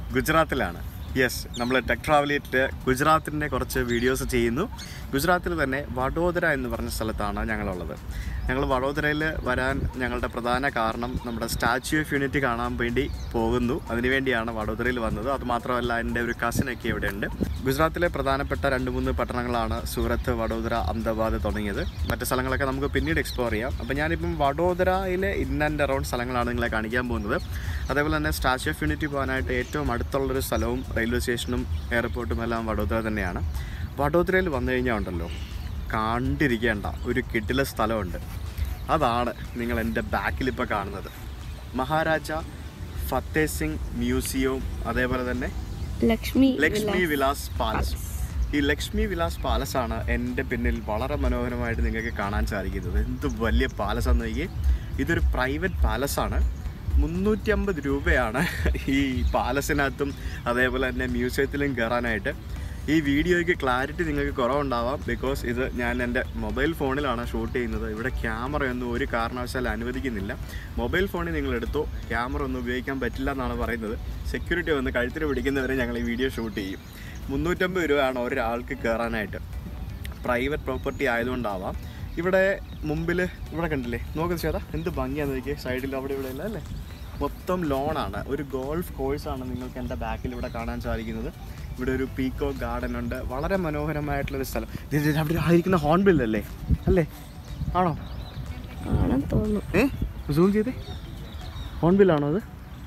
ഗുജറാത്തിലാണ് yes നമ്മൾ tech ട്രാവലിറ്റ് ഗുജറാത്തിൻ്റെ കുറച്ച് videos ചെയ്യുന്നു ഗുജറാത്തിൽ തന്നെ വഡോദര എന്ന് പറഞ്ഞ സ്ഥലത്താണ് ഞങ്ങളുള്ളത് ഞങ്ങൾ വഡോദരയിൽ വരാൻ ഞങ്ങളുടെ പ്രധാന കാരണം നമ്മുടെ സ്റ്റാച്യു ഓഫ് യൂണിറ്റി കാണാൻ വേണ്ടി പോകുന്നു അതിനുവേണ്ടിയാണ് വഡോദരയിൽ വന്നത് അതുമാത്രമല്ല എൻ്റെ ഒരു കസിനൊക്കെ ഇവിടെ ഉണ്ട് ഗുജറാത്തിലെ പ്രധാനപ്പെട്ട രണ്ട് മൂന്ന് പട്ടണങ്ങളാണ് സൂറത്ത് വഡോദര അഹമ്മദാബാദ് തുടങ്ങിയത് മറ്റ് സ്ഥലങ്ങളൊക്കെ നമുക്ക് പിന്നീട് എക്സ്പ്ലോർ ചെയ്യാം അപ്പോൾ ഞാനിപ്പം വഡോദരയിലെ ഇൻ ആൻഡ് അറൗണ്ട് സ്ഥലങ്ങളാണ് നിങ്ങളെ കാണിക്കാൻ പോകുന്നത് അതേപോലെ തന്നെ സ്റ്റാച്യു ഓഫ് യൂണിറ്റി പോകാനായിട്ട് ഏറ്റവും അടുത്തുള്ളൊരു സ്ഥലവും റെയിൽവേ സ്റ്റേഷനും എയർപോർട്ടും എല്ലാം വഡോദര തന്നെയാണ് വഡോദരയിൽ വന്നു കഴിഞ്ഞാൽ ഉണ്ടല്ലോ കണ്ടിരിക്കേണ്ട ഒരു കിട്ടില സ്ഥലമുണ്ട് അതാണ് നിങ്ങൾ എൻ്റെ ബാക്കിൽ ഇപ്പോൾ കാണുന്നത് മഹാരാജ ഫത്തേ സിംഗ് മ്യൂസിയവും അതേപോലെ തന്നെ ലക്ഷ്മി ലക്ഷ്മി വിലാസ് പാലസ് ഈ ലക്ഷ്മി വിലാസ് പാലസ് ആണ് എൻ്റെ പിന്നിൽ വളരെ മനോഹരമായിട്ട് നിങ്ങൾക്ക് കാണാൻ സാധിക്കുന്നത് എന്ത് വലിയ പാലസ് എന്ന് നോക്കി ഇതൊരു പ്രൈവറ്റ് പാലസ് ആണ് മുന്നൂറ്റി അമ്പത് രൂപയാണ് ഈ പാലസിനകത്തും അതേപോലെ തന്നെ മ്യൂസിയത്തിലും കയറാനായിട്ട് ഈ വീഡിയോയ്ക്ക് ക്ലാരിറ്റി നിങ്ങൾക്ക് കുറവുണ്ടാവാം ബിക്കോസ് ഇത് ഞാൻ എൻ്റെ മൊബൈൽ ഫോണിലാണ് ഷൂട്ട് ചെയ്യുന്നത് ഇവിടെ ക്യാമറയൊന്നും ഒരു കാരണവശാലും അനുവദിക്കുന്നില്ല മൊബൈൽ ഫോണിൽ നിങ്ങൾ എടുത്തോ ക്യാമറ ഒന്നും ഉപയോഗിക്കാൻ പറ്റില്ല എന്നാണ് പറയുന്നത് സെക്യൂരിറ്റി വന്ന് കഴുത്തിന് പിടിക്കുന്നവരെ ഞങ്ങൾ ഈ വീഡിയോ ഷൂട്ട് ചെയ്യും മുന്നൂറ്റമ്പത് രൂപയാണ് ഒരാൾക്ക് കയറാനായിട്ട് പ്രൈവറ്റ് പ്രോപ്പർട്ടി ആയതുകൊണ്ടാവാം ഇവിടെ മുമ്പിൽ ഇവിടെ കണ്ടില്ലേ നോക്ക് ചേട്ടാ എന്ത് ഭംഗിയാന്ന് നോക്കിയേ സൈഡിൽ അവിടെ ഇവിടെ ഇല്ല അല്ലേ മൊത്തം ലോണാണ് ഒരു ഗോൾഫ് കോഴ്സാണ് നിങ്ങൾക്ക് എൻ്റെ ബാക്കിൽ ഇവിടെ കാണാൻ സാധിക്കുന്നത് ഇവിടെ ഒരു പീക്കോ ഗാർഡൻ ഉണ്ട് വളരെ മനോഹരമായിട്ടുള്ളൊരു സ്ഥലം ഇത് ഇത് അവിടെ ആയിരിക്കുന്ന ഹോൺബിൽ അല്ലേ അല്ലേ ആണോ കാണാൻ തോന്നുന്നു ഏ സൂം ചെയ്തേ ഹോൺബില്ലാണോ അത്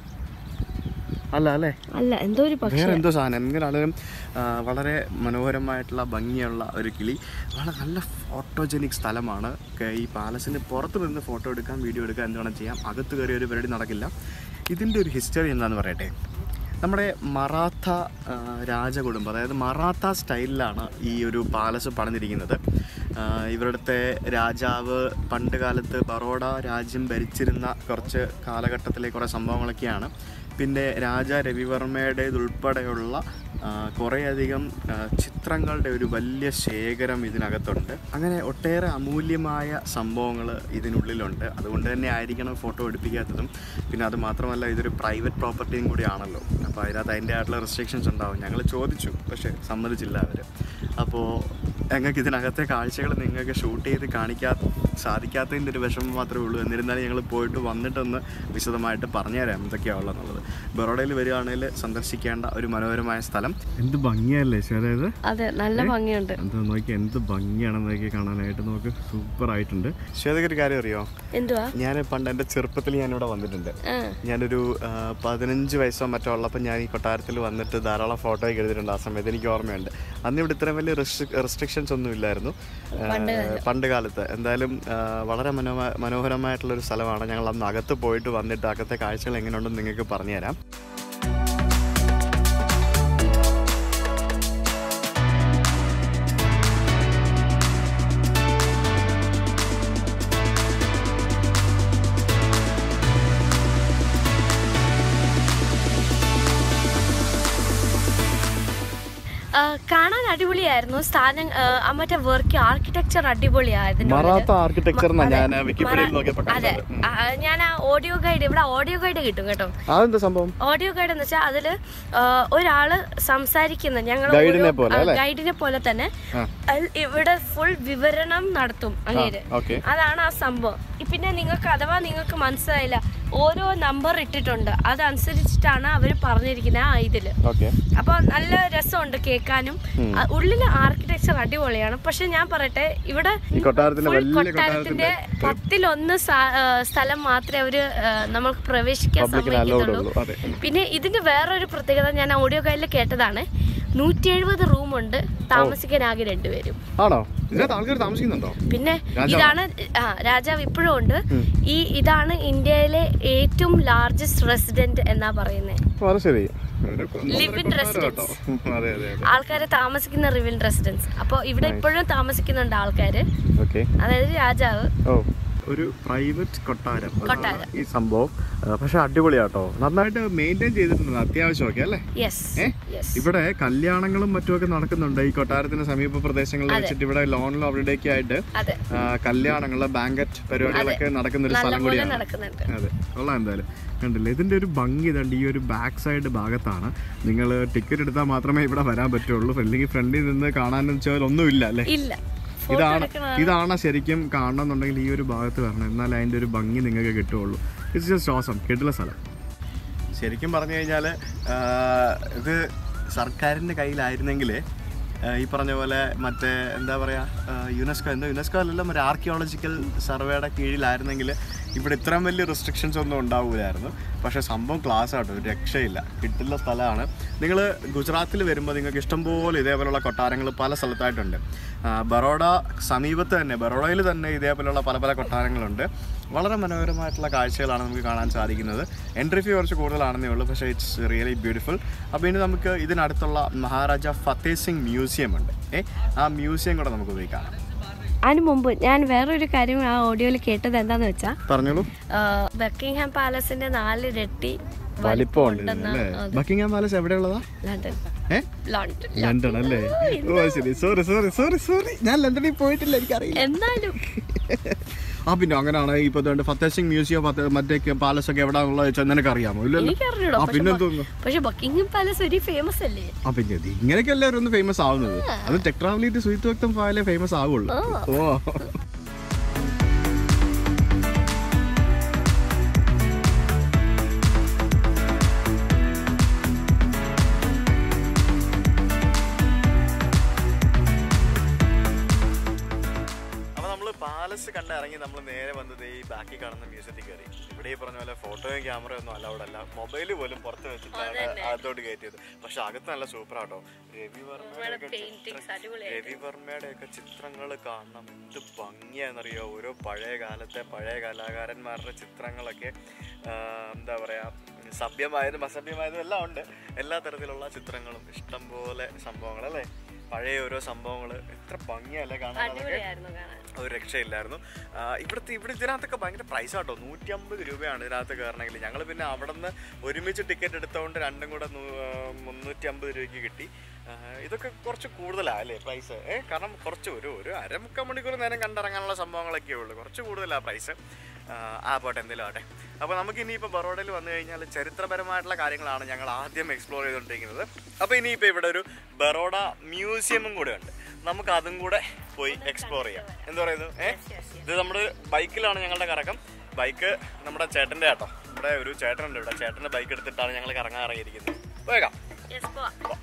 അല്ല അല്ലേ അല്ല എന്തോ ഒരു പക്ഷി വേറെ എന്തോ സാധനം എങ്ങനെയാണെങ്കിലും ആ, വളരെ മനോഹരമായിട്ടുള്ള ഭംഗിയുള്ള ഒരു കിളി വളരെ നല്ല ഫോട്ടോജനിക് സ്ഥലമാണ് ഒക്കെ ഈ പാലസിന് പുറത്ത് നിന്ന് ഫോട്ടോ എടുക്കാം വീഡിയോ എടുക്കാം എന്ത് വേണം ചെയ്യാം അകത്ത് കയറി ഒരു പരിപാടി നടക്കില്ല ഇതിൻ്റെ ഒരു ഹിസ്റ്ററി എന്താണെന്ന് പറയട്ടെ നമ്മുടെ മറാത്ത ആ, രാജകുടുംബം അതായത് മറാത്ത സ്റ്റൈലിലാണ് ഈ ഒരു പാലസ് പണിതിരിക്കുന്നത് ആ, ഇവിടുത്തെ രാജാവ് പണ്ട് കാലത്ത് ബറോഡ രാജ്യം ഭരിച്ചിരുന്ന കുറച്ച് കാലഘട്ടത്തിലെ കുറേ സംഭവങ്ങളൊക്കെയാണ് പിന്നെ രാജ രവിവർമ്മയുടേതുൾപ്പെടെയുള്ള ആ, കുറേയധികം ആ, ചിത്രങ്ങളുടെ ഒരു വലിയ ശേഖരം ഇതിനകത്തുണ്ട് അങ്ങനെ ഒട്ടേറെ അമൂല്യമായ സംഭവങ്ങൾ ഇതിനുള്ളിലുണ്ട് അതുകൊണ്ട് തന്നെ ആയിരിക്കണം ഫോട്ടോ എടുപ്പിക്കാത്തതും പിന്നെ അത് മാത്രമല്ല ഇതൊരു പ്രൈവറ്റ് പ്രോപ്പർട്ടിയും കൂടിയാണല്ലോ അപ്പോൾ അതിനകത്ത് അതിൻ്റെ ആയിട്ടുള്ള റെസ്ട്രിക്ഷൻസ് ഉണ്ടാവും ഞങ്ങൾ ചോദിച്ചു പക്ഷേ സമ്മതിച്ചില്ല അവർ അപ്പോൾ ഞങ്ങൾക്ക് ഇതിനകത്തെ കാഴ്ചകൾ നിങ്ങൾക്ക് ഷൂട്ട് ചെയ്ത് കാണിക്കാ സാധിക്കാത്തതിൻ്റെ ഒരു വിഷമം മാത്രമേ ഉള്ളൂ എന്നിരുന്നാലും ഞങ്ങൾ പോയിട്ട് വന്നിട്ടൊന്ന് വിശദമായിട്ട് പറഞ്ഞുതരാം എന്തൊക്കെയാണ് ഉള്ളതെന്നുള്ളത് ബറോഡയിൽ വരികയാണെങ്കിൽ സന്ദർശിക്കേണ്ട ഒരു മനോഹരമായ സ്ഥലം എന്ത് ഭംഗിയല്ലേ അതായത് അതെ നല്ല ഭംഗിയുണ്ട് എന്താ നോക്കി എന്ത് ഭംഗിയാണെന്ന് നോക്കി കാണാനായിട്ട് നമുക്ക് സൂപ്പർ ആയിട്ടുണ്ട് ശ്വേതയ്ക്ക് ഒരു കാര്യം അറിയോ എന്തുവാ ഞാൻ പണ്ട് എൻ്റെ ചെറുപ്പത്തിൽ ഞാനിവിടെ വന്നിട്ടുണ്ട് ആ ഞാനൊരു ആ, പതിനഞ്ച് വയസ്സോ മറ്റോ ഉള്ളപ്പോൾ ഞാൻ ഈ കൊട്ടാരത്തിൽ വന്നിട്ട് ധാരാളം ഫോട്ടോ ഒക്കെ എടുത്തിട്ടുണ്ട് ആ സമയത്ത് എനിക്ക് ഓർമ്മയുണ്ട് അന്ന് ഇവിടെ ഇത്രയും വലിയ റെസ്ട്രിക്ഷൻസ് ഒന്നും ഇല്ലായിരുന്നു ആ, പണ്ട് കാലത്ത് എന്തായാലും ആ, വളരെ മനോഹ മനോഹരമായിട്ടുള്ള ഒരു സ്ഥലമാണ് ഞങ്ങൾ അന്ന് അകത്ത് പോയിട്ട് വന്നിട്ട് അകത്തെ കാഴ്ചകൾ എങ്ങനെയുണ്ടെന്ന് നിങ്ങൾക്ക് പറഞ്ഞുതരാം ആ, കാണാൻ അടിപൊളിയായിരുന്നു സ്ഥാനം ആ, ആ മറ്റേ വർക്ക് ആർക്കിടെക്ചർ അടിപൊളിയായിരുന്നു മറാത്ത ആർക്കിടെക്ചർ എന്നാണ് ഞാൻ വിക്കിപീഡിയയിൽ നോക്കിയപ്പോൾ അതെ കണ്ടത് ആ, ഞാൻ ആ ഓഡിയോ ഗൈഡ് ഇവിടെ ഓഡിയോ ഗൈഡ് കിട്ടും കേട്ടോ അതെന്താ സംഭവം ഓഡിയോ ഗൈഡ് എന്ന് വെച്ചാൽ അതില് ആ, ഒരാള് സംസാരിക്കുന്ന ഞങ്ങൾ ഗൈഡിനെ പോലെ അല്ലേ? ഗൈഡിനെ പോലെ തന്നെ ആ. അതിൽ ഇവിടെ ഫുൾ വിവരണം നടത്തും അങ്ങേര് ഓക്കെ അതാണ് ആ സംഭവം ഇ- പിന്നെ നിങ്ങൾക്ക് അഥവാ നിങ്ങൾക്ക് മനസ്സിലായില്ല ഓരോ നമ്പർ ഇട്ടിട്ടുണ്ട് അതനുസരിച്ചിട്ടാണ് അവർ പറഞ്ഞിരിക്കുന്നത് ആ ഇതില് ഓക്കെ അപ്പോൾ നല്ല രസമുണ്ട് കേൾക്കാനും ആ, ഉള്ളിലെ ആർക്കിടെക്ചർ അടിപൊളിയാണ് പക്ഷെ ഞാൻ പറയട്ടെ ഇവിടെ ഈ കൊട്ടാരത്തിന്റെ full വലിയ കൊട്ടാരത്തിന്റെ പത്തിലൊന്ന് സ- ആ, സ്ഥലം മാത്രമേ അവര് ആ, നമുക്ക് പ്രവേശിക്കാൻ പബ്ലിക്കിന് അലൗഡ് സമ്മതിക്കത്തുള്ളൂ ഉള്ളൂ അതെ പിന്നെ ഇതിന്റെ വേറൊരു പ്രത്യേകത ഞാൻ ഓഡിയോ കയ്യിൽ കേട്ടതാണ് നൂറ്റി എഴുപത് റൂമുണ്ട് താമസിക്കാൻ ആകെ രണ്ടുപേരും ആണോ ഇതിനകത്ത് ആൾക്കാർ താമസിക്കുന്നുണ്ടോ പിന്നെ ഇതാണ് ആ രാജാവ് ഇപ്പോഴും ഉണ്ട് ഈ ഇതാണ് ഇന്ത്യയിലെ ഏറ്റവും ലാർജസ്റ്റ് റെസിഡന്റ് എന്നാ പറയുന്നത് വളരെ ശരി ലിവ് ഇൻ റെസിഡൻസ് അതെ അതെ അതെ ആൾക്കാർ താമസിക്കുന്ന റിവിൽ റെസിഡൻസ് അപ്പോൾ ഇവിടെ ഇപ്പോഴും താമസിക്കുന്നുണ്ട് ആൾക്കാർ ഓക്കെ അതായത് രാജാവ് ഓ ഒരു പ്രൈവറ്റ് കൊട്ടാരം അതാണ് കൊട്ടാരം. ഈ സംഭവം ആ, പക്ഷെ അടിപൊളിയാട്ടോ നന്നായിട്ട് മെയിൻറ്റെയിൻ ചെയ്തിട്ടുണ്ട് അത്യാവശ്യമൊക്കെ അല്ലേ യെസ് ഏ? യെസ് ഇവിടെ കല്യാണങ്ങളും മറ്റുമൊക്കെ നടക്കുന്നുണ്ട് ഈ കൊട്ടാരത്തിന് സമീപ പ്രദേശങ്ങളിൽ വെച്ചിട്ട് ഇവിടെ ലോണിലും അവിടെയൊക്കെ ആയിട്ട് അതെ ആ, കല്യാണങ്ങള് ബാങ്കറ്റ് പരിപാടികളൊക്കെ നടക്കുന്ന ഒരു സ്ഥലം നല്ലപോലെ കൂടിയാണ് നടക്കുന്നുണ്ട് അതെ കൊള്ളാം എന്തായാലും കണ്ടില്ലേ ഇതിന്റെ ഒരു ഭംഗി ഇതുണ്ട് ഈ ഒരു ബാക്ക് സൈഡ് ഭാഗത്താണ് നിങ്ങൾ ടിക്കറ്റ് എടുത്താൽ മാത്രമേ ഇവിടെ വരാൻ പറ്റുള്ളൂ അല്ലെങ്കിൽ ഫ്രണ്ടിൽ നിന്ന് കാണാനെന്ന് വെച്ചാൽ ഒന്നുമില്ല അല്ലേ ഇല്ല ഫോട്ടോ ഇതാണ് എടുക്കണ ഇതാണ് ശരിക്കും കാണണമെന്നുണ്ടെങ്കിൽ ഈ ഒരു ഭാഗത്ത് വരണം എന്നാൽ അതിന്റെ ഒരു ഭംഗി നിങ്ങൾക്ക് കിട്ടുള്ളൂ ഇറ്റ്സ് ജസ്റ്റ് ഓസം കിട്ടുള്ള സ്ഥലം ശരിക്കും പറഞ്ഞു കഴിഞ്ഞാൽ ഇത് സർക്കാരിൻ്റെ കയ്യിലായിരുന്നെങ്കിൽ ഈ പറഞ്ഞ പോലെ മറ്റേ എന്താ പറയുക യുനെസ്കോ എന്താ യുനെസ്കോ അല്ലല്ലോ മറ്റേ ആർക്കിയോളജിക്കൽ സർവേയുടെ കീഴിലായിരുന്നെങ്കിൽ ഇവിടെ ഇത്രയും വലിയ റെസ്ട്രിക്ഷൻസ് ഒന്നും ഉണ്ടാവില്ലായിരുന്നു പക്ഷേ സംഭവം ക്ലാസ് ആട്ടോ ഒരു രക്ഷയില്ല കിട്ടുന്ന സ്ഥലമാണ് നിങ്ങൾ ഗുജറാത്തിൽ വരുമ്പോൾ നിങ്ങൾക്ക് ഇഷ്ടംപോലെ ഇതേപോലുള്ള കൊട്ടാരങ്ങൾ പല സ്ഥലത്തായിട്ടുണ്ട് ആ, ബറോഡ സമീപത്ത് തന്നെ ബറോഡയിൽ തന്നെ ഇതേപോലെയുള്ള പല പല കൊട്ടാരങ്ങളുണ്ട് വളരെ മനോഹരമായിട്ടുള്ള കാഴ്ചകളാണ് നമുക്ക് കാണാൻ സാധിക്കുന്നത് എൻട്രി ഫീ കുറച്ച് കൂടുതലാണെന്നേ ഉള്ളൂ പക്ഷേ ഇറ്റ്സ് റിയലി ബ്യൂട്ടിഫുൾ അപ്പോൾ ഇനി നമുക്ക് ഇതിനടുത്തുള്ള മഹാരാജ ഫത്തേ സിംഗ് മ്യൂസിയം ഉണ്ട് ഏ ആ മ്യൂസിയം കൂടെ നമുക്ക് പോയി കാണാം അതിന് മുമ്പ് ഞാൻ വേറൊരു കാര്യം ആ ഓഡിയോയിൽ കേട്ടത് എന്താന്ന് വെച്ചാൽ പറഞ്ഞോളൂ ബക്കിംഗ്ഹാം പാലസിന്റെ നാലിരട്ടി വലിപ്പമുണ്ട് ഉണ്ടെന്ന് അല്ലേ ബക്കിംഗ്ഹാം പാലസ് എവിടെയുള്ളതാ ലണ്ടൻ ഏ ലണ്ടൻ ലണ്ടൻ അല്ലേ ഓ ശരി സോറി സോറി സോറി സോറി ഞാൻ ലണ്ടനിൽ പോയിട്ടില്ല എനിക്കറിയില്ല എന്നാലും ആ പിന്നെ അങ്ങനെയാണ് ഇപ്പൊ ദാണ്ട് ഫത്തേ സിംഗ് മ്യൂസിയം ഫത്തേ- മറ്റേ പാലസ് ഒക്കെ എവിടെയാണുള്ളത് വെച്ചാൽ നിനക്ക് അറിയാമോ ഇല്ലല്ലോ എനിക്കറിഞ്ഞൂടാ ആ പക്ഷെ പിന്നെ ബ- തോന്നുന്നു പക്ഷെ ബക്കിംഗ്ഹാം പാലസ് ഒരു ഫേമസ് അല്ലേ ആ പിന്നെ ഇത് ഇങ്ങനെയൊക്കെ എല്ലാവരും ഒന്ന് ഫേമസ് ആവുന്നത് അത് ടെക്ട്രാവലിറ്റ് സുഹിത്ത് വ്യക്തം പോയാലേ ഫേമസ് ആവുള്ളൂ ഓ അപ്പൊ നമ്മള് പാലസ് കണ്ടിറങ്ങി നമ്മൾ നേരെ വന്നത് ഈ ബാക്കി കാണുന്ന മ്യൂസിയത്തിൽ കയറി ഇവിടെ ഈ പറഞ്ഞ പോലെ ഫോട്ടോയും ക്യാമറയും ഒന്നും അലൗഡ് അല്ല മൊബൈല് പോലും പുറത്ത് വെച്ചിട്ടാണ് അകത്തോട്ട് കയറ്റിയത് പക്ഷെ അകത്ത് നല്ല സൂപ്പർ ആട്ടോ രവി വർമ്മയുടെ ഒക്കെ പെയിന്റിങ്സ് അടിപൊളി രവി വർമ്മയുടെ ഒക്കെ ചിത്രങ്ങൾ കാണണം എന്ത് ഭംഗിയാണെന്നറിയോ ഓരോ പഴയ കാലത്തെ പഴയ കലാകാരന്മാരുടെ ചിത്രങ്ങളൊക്കെ ആ, എന്താ പറയാ സഭ്യമായതും അസഭ്യമായതും എല്ലാം ഉണ്ട് എല്ലാ തരത്തിലുള്ള ചിത്രങ്ങളും ഇഷ്ടം പോലെ സംഭവങ്ങൾ അല്ലേ പഴയ ഓരോ സംഭവങ്ങൾ എത്ര ഭംഗിയല്ലേ കാണാൻ അതൊക്കെ അടിപൊളിയായിരുന്നു കാണാൻ ഒരു രക്ഷയില്ലായിരുന്നു ആ, ഇവിടുത്തെ ഇവിടെ ഇതിനകത്തൊക്കെ ഭയങ്കര പ്രൈസ് ആട്ടോ നൂറ്റി അമ്പത് രൂപയാണ് ഇതിനകത്ത് കയറണമെങ്കിൽ ഞങ്ങൾ പിന്നെ അവിടെ നിന്ന് ഒരുമിച്ച് ടിക്കറ്റ് എടുത്തുകൊണ്ട് രണ്ടും കൂടെ നൂ- ആ, മുന്നൂറ്റി അമ്പത് രൂപയ്ക്ക് കിട്ടി ആ, ഇതൊക്കെ കുറച്ച് കൂടുതലാണ് അല്ലേ പ്രൈസ് ഏ കാരണം കുറച്ച് ഒരു ഒരു അരമുക്കാൽ മണിക്കൂർ നേരം കണ്ടിറങ്ങാനുള്ള സംഭവങ്ങളൊക്കെ ഉള്ളൂ കുറച്ച് കൂടുതലാണ് പ്രൈസ് ആ പോട്ടെ എന്തെങ്കിലും ആട്ടെ അപ്പോൾ നമുക്ക് ഇനിയിപ്പോൾ ബറോഡയിൽ വന്നു കഴിഞ്ഞാൽ ചരിത്രപരമായിട്ടുള്ള കാര്യങ്ങളാണ് ഞങ്ങൾ ആദ്യം എക്സ്പ്ലോർ ചെയ്തുകൊണ്ടിരിക്കുന്നത് അപ്പോൾ ഇനിയിപ്പോൾ ഇവിടെ ഒരു ബറോഡ മ്യൂസിയമും കൂടെ ഉണ്ട് നമുക്ക് അതും കൂടെ പോയി എക്സ്പ്ലോർ ചെയ്യാം എന്താ പറയുന്നത് ഏ ഇത് നമ്മുടെ ബൈക്കിലാണ് ഞങ്ങളുടെ കറക്കം ബൈക്ക് നമ്മുടെ ചേട്ടൻ്റെ ആട്ടോ ഇവിടെ ഒരു ചേട്ടനുണ്ട് ഇവിടെ ചേട്ടൻ്റെ ബൈക്ക് എടുത്തിട്ടാണ് ഞങ്ങൾ കറങ്ങാൻ ഇറങ്ങിയിരിക്കുന്നത് പോയേക്കാം Yes, പോവാം.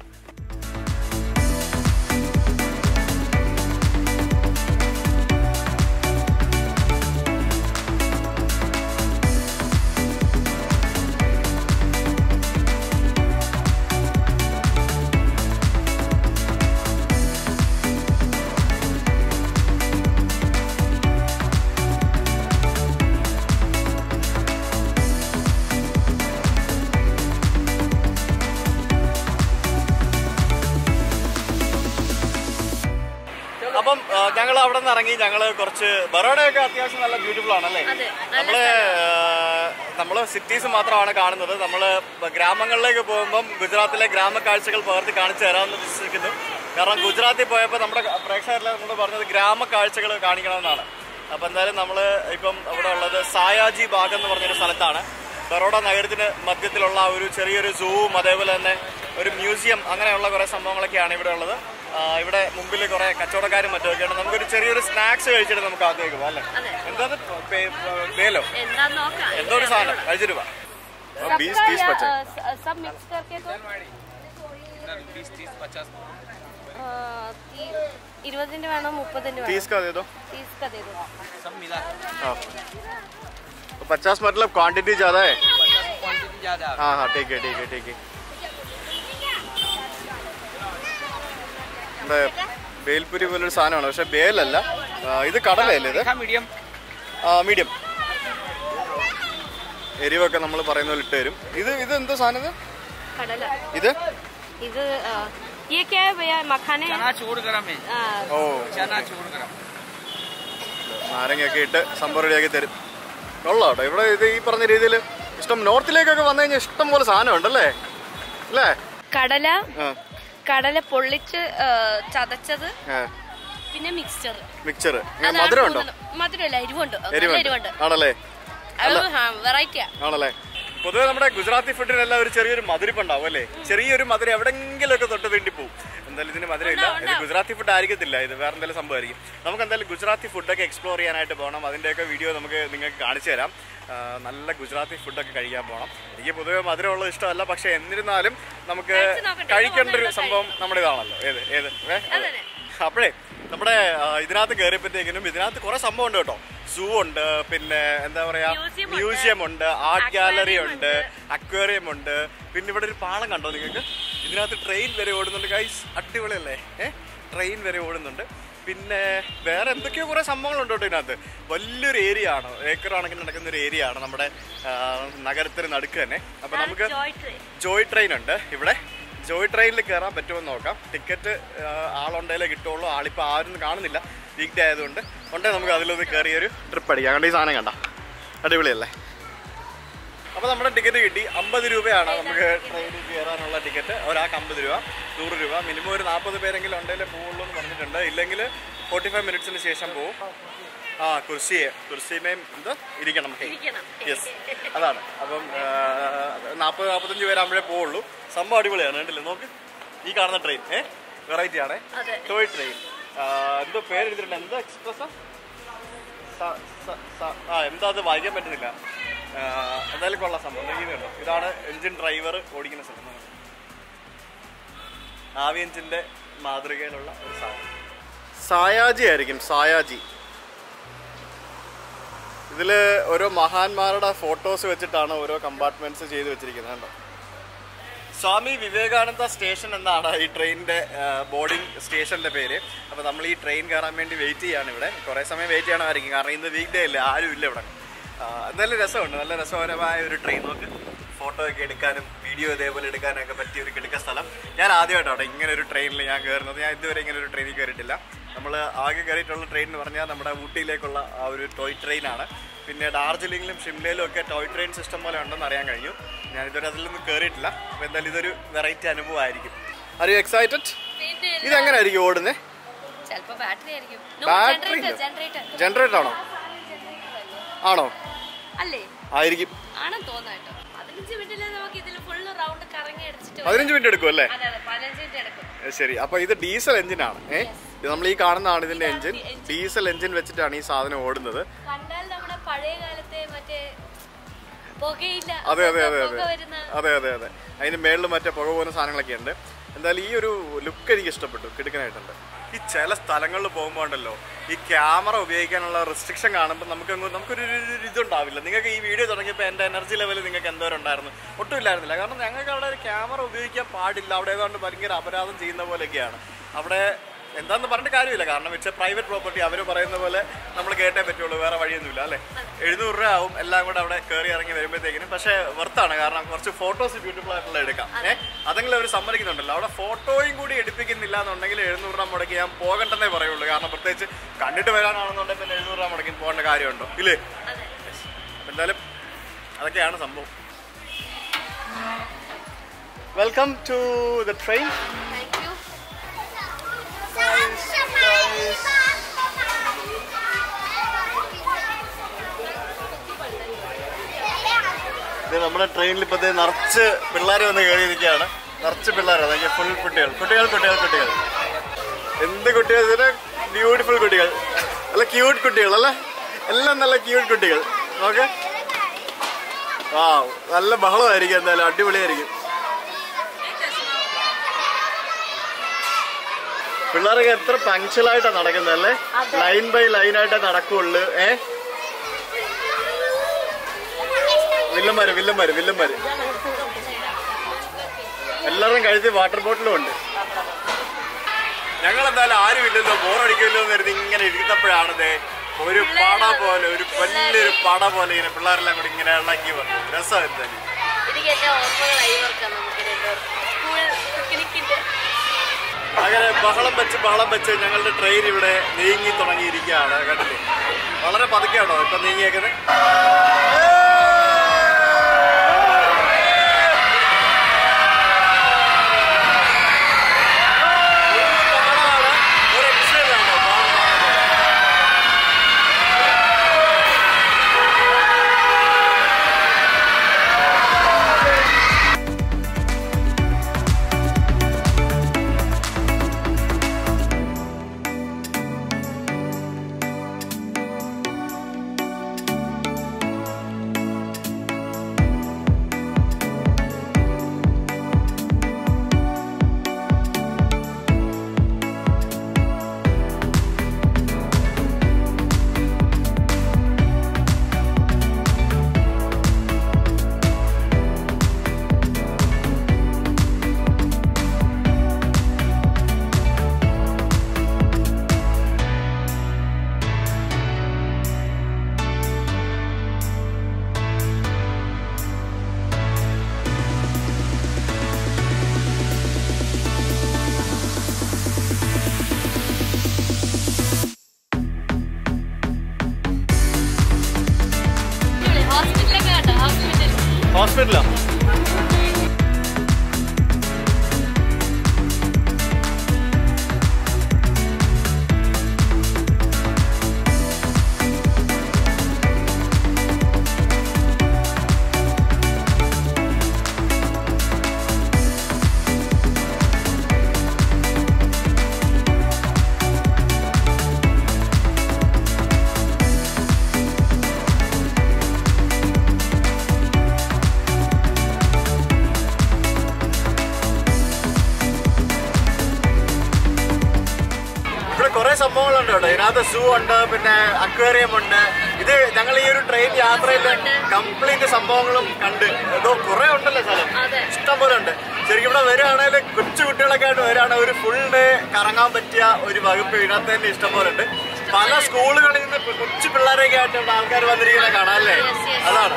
അപ്പം ഞങ്ങൾ അവിടെ നിന്ന് ഇറങ്ങി ഞങ്ങൾ കുറച്ച് ബറോഡയൊക്കെ അത്യാവശ്യം നല്ല ബ്യൂട്ടിഫുൾ ആണല്ലേ അതെ നമ്മള് നമ്മൾ സിറ്റീസ് മാത്രമാണ് കാണുന്നത് നമ്മൾ ഗ്രാമങ്ങളിലേക്ക് പോകുമ്പം ഗുജറാത്തിലെ ഗ്രാമ കാഴ്ചകൾ പകർത്തി കാണിച്ചു തരാമെന്ന് വിശ്വസിക്കുന്നു കാരണം ഗുജറാത്തിൽ പോയപ്പോൾ നമ്മുടെ പ്രേക്ഷകരെല്ലാം നമ്മൾ പറഞ്ഞത് ഗ്രാമ കാഴ്ചകൾ കാണിക്കണമെന്നാണ് അപ്പം എന്തായാലും നമ്മൾ ഇപ്പം ഇവിടെ ഉള്ളത് സായാജി ബാഗ് എന്ന് പറഞ്ഞൊരു സ്ഥലത്താണ് ബറോഡ നഗരത്തിന് മധ്യത്തിലുള്ള ഒരു ചെറിയൊരു സൂവും അതേപോലെ തന്നെ ഒരു മ്യൂസിയം അങ്ങനെയുള്ള കുറേ സംഭവങ്ങളൊക്കെയാണ് ഇവിടെ ഉള്ളത് ആ, ഇവിടെ മുമ്പിൽ കുറേ കച്ചവടക്കാരും മറ്റുമൊക്കെയാണ് നമുക്കൊരു ചെറിയൊരു സ്നാക്സ് കഴിച്ചിട്ട് നമുക്ക് അകത്തേക്ക് പോകാം അല്ലേ അതെ. എന്താണ് പേ- വേലോ എന്താന്ന് നോക്കാം എന്തോ ഒരു സാധനം കഴിച്ചിട്ട് പോവാം ബീസ് सबका तीस या, पचास अ, स- सब मिक्स करके तो अ, ती- ഇരുപതിന്റെ വേണോ മുപ്പതിന്റെ വേണോ तीस का दे दो तीस का दे दो हाँ तो पचास मतलब क्वांटिटी ज़्यादा है ज्यादा हाँ हाँ ठीक है ठीक है ठीक है ഇവിടെ ബേൽപുരി പോലൊരു സാധനമാണ് പക്ഷെ ബേലല്ല ആ, ഇത് കടലല്ലേ ഇത് मीडियम മീഡിയം എരിവൊക്കെ നമ്മൾ പറയുന്ന പോലെ ഇട്ട് തരും ഇത് ഇത് എന്തോ സാധനം ഇത് കടല ഇത് ഇത് अ, ये क्या है भैया मखाने चना छोड़ गरम है अ, ഓ चना छोड़ गरम നാരങ്ങയൊക്കെ ഇട്ട് സംഭവം റെഡിയാക്കി തരും കൊള്ളാം കേട്ടോ ഇവിടെ ഇത് ഈ പറഞ്ഞ രീതിയിൽ ഇഷ്ടം നോർത്തിലേക്കൊക്കെ വന്നു കഴിഞ്ഞാൽ ഇഷ്ടം പോലെ സാധനം ഉണ്ടല്ലേ അല്ലേ കടല ആ കടല പൊള്ളിച്ച് ആ, ചതച്ചത് ആ പിന്നെ മിക്സ്ചർ മിക്സർ മധുരം ഉണ്ടോ മധുരമല്ല എരിവുണ്ട് നല്ല എരിവുണ്ട് എരിവുണ്ട് ആണല്ലേ അത് വെറൈറ്റിയാ ആണല്ലേ പൊതുവെ നമ്മുടെ ഗുജറാത്തി ഫുഡിനെല്ലാം ഒരു ചെറിയൊരു മധുരിപ്പുണ്ടാവും അല്ലേ ചെറിയൊരു മധുരം എവിടെങ്കിലുമൊക്കെ തൊട്ട് വേണ്ടി പോകും എന്തായാലും ഇതിന് മധുരമില്ല ഇത് ഗുജറാത്തി ഫുഡ് ആയിരിക്കത്തില്ല ഇത് വേറെ എന്തെങ്കിലും സംഭവമായിരിക്കും നമുക്ക് എന്തായാലും ഗുജറാത്തി ഫുഡൊക്കെ എക്സ്പ്ലോർ ചെയ്യാനായിട്ട് പോകണം അതിൻ്റെയൊക്കെ വീഡിയോ നമുക്ക് നിങ്ങൾക്ക് കാണിച്ചു തരാം ആ, നല്ല ഗുജറാത്തി ഫുഡൊക്കെ കഴിക്കാൻ പോകണം എനിക്ക് പൊതുവെ മധുരമുള്ളത് ഇഷ്ടമല്ല പക്ഷെ എന്നിരുന്നാലും നമുക്ക് കഴിച്ച് നോക്കട്ടെ. കഴിക്കേണ്ട ഒരു സംഭവം നമ്മുടെ ഇതാണല്ലോ ഏത് ഏത് ഏ? അതെ. അപ്പോഴേ നമ്മുടെ ആ, ഇതിനകത്ത് കയറിയപ്പോഴത്തേക്കിനും ഇതിനകത്ത് കുറെ സംഭവം ഉണ്ട് കേട്ടോ സൂ ഉണ്ട് പിന്നെ എന്താ പറയാ Museum ഉണ്ട്. മ്യൂസിയം ഉണ്ട് ആർട്ട് ഗാലറി ഉണ്ട് അക്വേറിയം ഉണ്ട് പിന്നെ ഇവിടെ ഒരു പാളം കണ്ടോ നിങ്ങൾക്ക് ഇതിനകത്ത് ട്രെയിൻ വരെ ഓടുന്നുണ്ട് ഗൈസ് അടിപൊളിയല്ലേ ഏഹ് ട്രെയിൻ വരെ ഓടുന്നുണ്ട് പിന്നെ വേറെ എന്തൊക്കെയോ കുറെ സംഭവങ്ങളുണ്ട് കേട്ടോ ഇതിനകത്ത് വലിയൊരു ഏരിയ ആണ് ഏക്കർ കണക്കിന് നടക്കുന്ന ഒരു ഏരിയ ആണ് നമ്മുടെ ആ, നഗരത്തിന് നടുക്ക് തന്നെ അപ്പൊ നമുക്ക് ജോയ് ട്രെയിൻ ജോയ് ട്രെയിൻ ഉണ്ട് ഇവിടെ ജോയ് ട്രെയിനിൽ കയറാൻ പറ്റുമെന്ന് നോക്കാം ടിക്കറ്റ് ആളുണ്ടെങ്കിലേ കിട്ടുള്ളൂ ആളിപ്പോൾ ആരും കാണുന്നില്ല വീക്ക് ഡേ ആയതുകൊണ്ട് ഉണ്ടേ നമുക്ക് അതിലൊന്ന് കയറിയൊരു ട്രിപ്പ് അടിക്കാം കണ്ട ഈ സാധനം കണ്ട അടിപൊളിയല്ലേ അപ്പോൾ നമ്മുടെ ടിക്കറ്റ് കിട്ടി അമ്പത് രൂപയാണ് നമുക്ക് ട്രെയിനിൽ കയറാനുള്ള ടിക്കറ്റ് ഒരാൾക്ക് അമ്പത് രൂപ നൂറ് രൂപ മിനിമം ഒരു നാൽപ്പത് പേരെങ്കിലും ഉണ്ടെങ്കിലേ പോവുള്ളൂ എന്ന് പറഞ്ഞിട്ടുണ്ട് ഇല്ലെങ്കിൽ ഫോർട്ടി ഫൈവ് മിനിറ്റ്സിന് ശേഷം പോവും ആ കുർസിയെ കുർസിമേയും ഇത് ഇരിക്കണം ഹേ ഇരിക്കണം യെസ് അതാണ് അപ്പം നാൽപ്പത് നാൽപ്പത്തഞ്ച് പേരാകുമ്പോഴേ പോവുള്ളൂ സംഭവം അടിപൊളിയാണ് കണ്ടില്ലേ നോക്ക് ഈ കാണുന്ന ട്രെയിൻ ഏ വെറൈറ്റി ആണ് അതെ. ടോയ് ട്രെയിൻ എന്തോ പേര് എഴുതിയിട്ടുണ്ട് എന്താ എക്സ്പ്രസ് ആ എന്താ അത് വായിക്കാൻ പറ്റുന്നില്ല ആ, എന്തായാലും കൊള്ളാം സംഭവം ഇതുണ്ടോ ഇതാണ് എഞ്ചിൻ ഡ്രൈവർ ഓടിക്കുന്ന സ്ഥലം ആവി എഞ്ചിന്റെ മാതൃകയിലുള്ള ഒരു സാധനം സായാജി ആയിരിക്കും സായാജി ഇതിൽ ഓരോ മഹാന്മാരുടെ ഫോട്ടോസ് വെച്ചിട്ടാണ് ഓരോ കമ്പാർട്ട്മെന്റ്സ് ചെയ്ത് വെച്ചിരിക്കുന്നത് കണ്ടോ സ്വാമി വിവേകാനന്ദ സ്റ്റേഷൻ എന്നാണ് ഈ ട്രെയിനിന്റെ ബോർഡിംഗ് സ്റ്റേഷന്റെ പേര് അപ്പോൾ നമ്മൾ ഈ ട്രെയിൻ കയറാൻ വേണ്ടി വെയിറ്റ് ചെയ്യാണ് ഇവിടെ കുറേ സമയം വെയിറ്റ് ചെയ്യണമായിരിക്കും കാരണം ഇന്ന് വീക്ക് ഡേ അല്ലേ ആരും ഇല്ല ഇവിടെ ആ, എന്തായാലും രസമുണ്ട് നല്ല രസകരമായ ഒരു ട്രെയിൻ നോക്ക് ഫോട്ടോ ഒക്കെ എടുക്കാനും വീഡിയോ ഇതേപോലെ എടുക്കാനും ഒക്കെ പറ്റിയ ഒരു കിടക്ക സ്ഥലം ഞാൻ ആദ്യമായിട്ടാണ് ഇങ്ങനെ ഒരു ട്രെയിനിൽ ഞാൻ കയറുന്നത് ഞാൻ ഇതുവരെ ഇങ്ങനെ ഒരു ട്രെയിനിൽ കയറിയിട്ടില്ല നമ്മൾ ആകെ കയറിയിട്ടുള്ള ട്രെയിൻ എന്ന് പറഞ്ഞാൽ നമ്മുടെ ഊട്ടിയിലേക്കുള്ള ആ ഒരു ടോയ് ട്രെയിനാണ് പിന്നെ ഡാർജിലിംഗിലും ഷിംലയിലും ഒക്കെ ടോയ് ട്രെയിൻ സിസ്റ്റം പോലെ ഉണ്ടെന്ന് അറിയാൻ കഴിഞ്ഞു ഞാൻ ഇതുവരെ അതിലൊന്നും കയറിയിട്ടില്ല അപ്പോൾ എന്തായാലും ഇതൊരു വെറൈറ്റി അനുഭവമായിരിക്കും ആർ യു എക്സൈറ്റഡ് പിന്നെ ഇതെങ്ങനെയായിരിക്കും ഓടുന്നത് ചിലപ്പോ ബാറ്ററി ആയിരിക്കും Battery ഇല്ല. ജനറേറ്റർ ജനറേറ്റർ ആണോ ആണോ അല്ലേ ആയിരിക്കും ആണെന്ന് തോന്നാ കേട്ടോ പതിനഞ്ച് മിനിറ്റില് നമുക്ക് ഇതിൽ ഫുള്ള് റൗണ്ട് കറങ്ങി അടിച്ചിട്ട് വരാം. പതിനഞ്ച് മിനിറ്റ് എടുക്കും അല്ലേ അതെ അതെ പതിനഞ്ച് മിനിറ്റ് എടുക്കും ഏ, ശരി അപ്പൊ ഇത് ഡീസൽ എഞ്ചിനാണ് ഏഹ് ഇത് നമ്മൾ ഈ കാണുന്നതാണ് ഇതിന്റെ എഞ്ചിൻ ഡീസൽ എഞ്ചിൻ വെച്ചിട്ടാണ് ഈ സാധനം ഓടുന്നത് കണ്ടാൽ നമ്മുടെ പഴയ കാലത്തെ മറ്റേ പുകയില്ല അതെ അതെ അതെ പുക അതെ വരുന്ന അതെ അതെ അതെ അതിന് മേളിൽ മറ്റേ പുക പോകുന്ന സാധനങ്ങളൊക്കെ ഉണ്ട് എന്തായാലും ഈ ഒരു ലുക്ക് എനിക്ക് ഇഷ്ടപ്പെട്ടു കിടക്കാനായിട്ടുണ്ട് ഈ ചില സ്ഥലങ്ങളിൽ പോകുമ്പോൾ ഉണ്ടല്ലോ ഈ ക്യാമറ ഉപയോഗിക്കാനുള്ള റെസ്ട്രിക്ഷൻ കാണുമ്പോൾ നമുക്ക് അങ്ങ് നമുക്കൊരു ഒരു- ഒരു ഇതുണ്ടാവില്ല നിങ്ങൾക്ക് ഈ വീഡിയോ തുടങ്ങിയപ്പോൾ എൻ്റെ എനർജി ലെവൽ നിങ്ങൾക്ക് എന്തോരം ഉണ്ടായിരുന്നു ഒട്ടും ഇല്ലായിരുന്നില്ല കാരണം ഞങ്ങൾക്ക് അവിടെ ഒരു ക്യാമറ ഉപയോഗിക്കാൻ പാടില്ല അവിടെ ഏതാണ്ട് ഭയങ്കര അപരാധം ചെയ്യുന്ന പോലെയൊക്കെയാണ് അവിടെ എന്താന്ന് പറഞ്ഞിട്ട് കാര്യമില്ല കാരണം ഇറ്റ്സ് എ പ്രൈവറ്റ് പ്രോപ്പർട്ടി അവർ പറയുന്ന പോലെ നമ്മൾ കേട്ടേ പറ്റുള്ളൂ വേറെ വഴിയൊന്നുമില്ല അല്ലേ എഴുന്നൂറ് രൂപ ആവും എല്ലാം കൂടെ അവിടെ കയറി ഇറങ്ങി വരുമ്പോഴത്തേക്കിനും പക്ഷേ വർത്താണ് കാരണം കുറച്ച് ഫോട്ടോസ് ബ്യൂട്ടിഫുൾ ആയിട്ടുള്ള എടുക്കാം ഏഹ് അതെങ്കിലും അവർ സമ്മതിക്കുന്നുണ്ടല്ലോ അവിടെ ഫോട്ടോയും കൂടി എടുപ്പിക്കുന്നില്ല എന്നുണ്ടെങ്കിൽ എഴുന്നൂറ് രൂപ മുടക്കി ഞാൻ പോകണ്ടെന്നേ പറയുള്ളൂ കാരണം പ്രത്യേകിച്ച് കണ്ടിട്ട് വരാനാണെന്നുണ്ടെങ്കിൽ പിന്നെ എഴുന്നൂറ് രൂപ മുടക്കി പോകേണ്ട കാര്യമുണ്ടോ ഇല്ലേ അതെ അപ്പൊ എന്തായാലും അതൊക്കെയാണ് സംഭവം welcome to the train thank you ഇത് നമ്മുടെ ട്രെയിനിൽ ഇപ്പൊ ദേ നിറച്ച് പിള്ളേർ വന്ന് കയറിയിരിക്കുകയാണ് നിറച്ച് പിള്ളേർ അതൊക്കെ ഫുൾ കുട്ടികൾ കുട്ടികൾ കുട്ടികൾ കുട്ടികൾ എന്ത് കുട്ടികൾ ഇതിന് ബ്യൂട്ടിഫുൾ കുട്ടികൾ നല്ല ക്യൂട്ട് കുട്ടികൾ അല്ലേ എല്ലാം നല്ല ക്യൂട്ട് കുട്ടികൾ ഓക്കെ ആ നല്ല ബഹളമായിരിക്കും എന്തായാലും അടിപൊളിയായിരിക്കും പിള്ളേരൊക്കെ എത്ര പങ്ക്ച്വലായിട്ടാണ് നടക്കുന്നത് അല്ലേ ലൈൻ ബൈ ലൈൻ ആയിട്ടേ നടക്കുള്ളൂ ഏ വില്ലന്മാര് വില്ലന്മാര് വില്ലന്മാര് എല്ലാവരും കഴുത്തി വാട്ടർ ബോട്ടിലും ഉണ്ട് ഞങ്ങൾ എന്തായാലും ആരും ഇല്ലല്ലോ ബോറടിക്കുമല്ലോ എന്ന് കരുതി ഇങ്ങനെ ഇരുന്നപ്പോഴാണ് ദേ ഒരു പട പോലെ ഒരു വലിയൊരു പട പോലെ ഇങ്ങനെ പിള്ളേരെല്ലാം കൂടി ഇങ്ങനെ ഇളക്കി വന്നു രസം എന്തായാലും എനിക്ക് എന്റെ ഓർമ്മകളായി ഓർക്കാം നമുക്ക് രണ്ടുപേർക്കും. സ്കൂൾ പിക്നിക്കിന്റെ അങ്ങനെ ബഹളം വെച്ച് ബഹളം വെച്ച് ഞങ്ങളുടെ ട്രെയിൻ ഇവിടെ നീങ്ങി തുടങ്ങിയിരിക്കുകയാണ് കണ്ടില്ലേ വളരെ പതുക്കെയാണോ ഇപ്പൊ നീങ്ങിയേക്കുന്നത് ഒരു രക്ഷയില്ലാട്ടോ. ഹോസ്പിറ്റലൊക്കെ കേട്ടോ ഹോസ്പിറ്റൽ ഹോസ്പിറ്റലോ ഇവിടെ കുറെ സംഭവങ്ങളുണ്ട് കേട്ടോ ഇതിനകത്ത് സൂ ഉണ്ട് പിന്നെ അക്വേറിയം ഉണ്ട് ഇത് ഞങ്ങൾ ഈ ഒരു ട്രെയിൻ യാത്രയിൽ കംപ്ലീറ്റ് സംഭവങ്ങളും കണ്ട് ഏതോ കുറെ ഉണ്ടല്ലോ സ്ഥലം അതെ. ഇഷ്ടം പോലെ ഉണ്ട് ശരിക്കും ഇവിടെ വരികയാണെങ്കിൽ കൊച്ചു കുട്ടികളൊക്കെ ആയിട്ട് വരികയാണെങ്കിൽ ഒരു ഫുൾ ഡേ കറങ്ങാൻ പറ്റിയ ഒരു വകുപ്പ് ഇതിനകത്ത് തന്നെ ഇഷ്ടം പോലെ ഉണ്ട് പല സ്കൂളുകളിൽ നിന്ന് കൊച്ചു പിള്ളേരൊക്കെ ആയിട്ട് ആൾക്കാർ വന്നിരിക്കുന്നത് കാണാം അല്ലേ Yes, yes. അതാണ്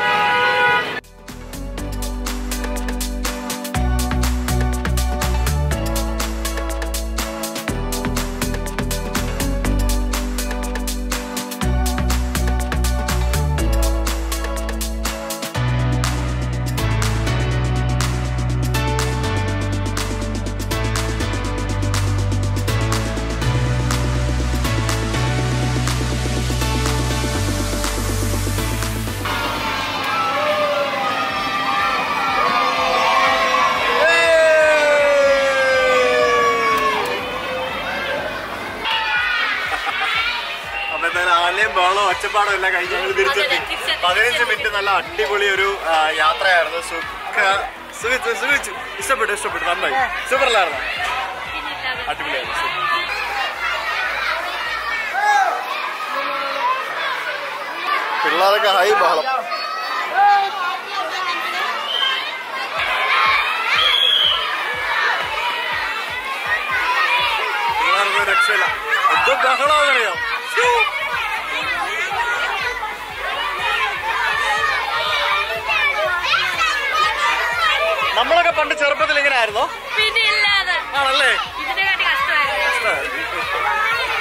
അപ്പൊ എന്തായാലും ആലയും ബഹളവും ഒച്ചപ്പാടും എല്ലാം കഴിഞ്ഞ് ഞങ്ങൾ തിരിച്ചെത്തി അതെ, തിരിച്ചെത്തി, പതിനഞ്ച് തിരിച്ചെത്തി. മിനിറ്റ് നല്ല അടിപൊളി ഒരു ആ, യാത്രയായിരുന്നു സുഖ സുഖിച്ചു സുഖിച്ചു ഇഷ്ടപ്പെട്ടു ഇഷ്ടപ്പെട്ടു നന്നായി സൂപ്പറല്ലായിരുന്നു അടിപൊളിയായിരുന്നു സൂപ്പർ. പിള്ളേരൊക്കെ ഹൈ ബഹളം പിള്ളേർക്ക് രക്ഷയില്ല എന്തോ ബഹളമാണെന്നറിയാം നമ്മളൊക്കെ പണ്ട് ചെറുപ്പത്തിൽ ഇങ്ങനെ ആയിരുന്നോ പിന്നെ ഇല്ലാതെ ആണല്ലേ ഇതിനെക്കാട്ടി കഷ്ടമായിരുന്നു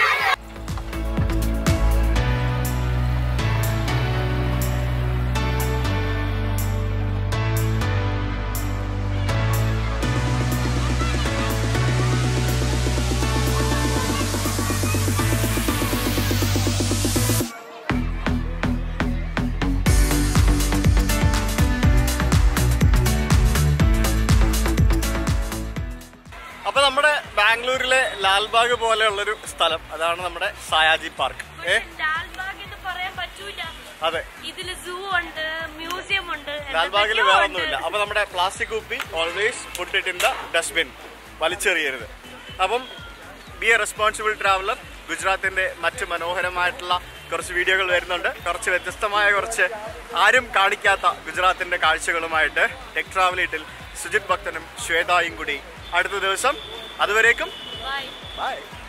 അപ്പൊ നമ്മുടെ ബാംഗ്ലൂരിലെ ലാൽബാഗ് പോലെയുള്ളൊരു സ്ഥലം അതാണ് നമ്മുടെ സായാജി പാർക്ക് ഏ ലാൽബാഗ് എന്ന് പറയാൻ പറ്റൂല അതെ ഇതില് സൂ ഉണ്ട് മ്യൂസിയം ഉണ്ട് ലാൽബാഗിൽ എന്തൊക്കെയോ വേറെ ഉണ്ട്. ഒന്നുമില്ല അപ്പൊ നമ്മുടെ പ്ലാസ്റ്റിക് കുപ്പി always put it in the dustbin വലിച്ചെറിയരുത് അപ്പം ബി എ റെസ്പോൺസിബിൾ ട്രാവലർ ഗുജറാത്തിന്റെ മറ്റ് മനോഹരമായിട്ടുള്ള കുറച്ച് വീഡിയോകൾ വരുന്നുണ്ട് കുറച്ച് വ്യത്യസ്തമായ കുറച്ച് ആരും കാണിക്കാത്ത ഗുജറാത്തിന്റെ കാഴ്ചകളുമായിട്ട് ടെക് ട്രാവലിറ്റിൽ സുജിത് ഭക്തനും ശ്വേതായും കൂടി അടുത്ത ദിവസം അതുവരേക്കും Bye. ബൈ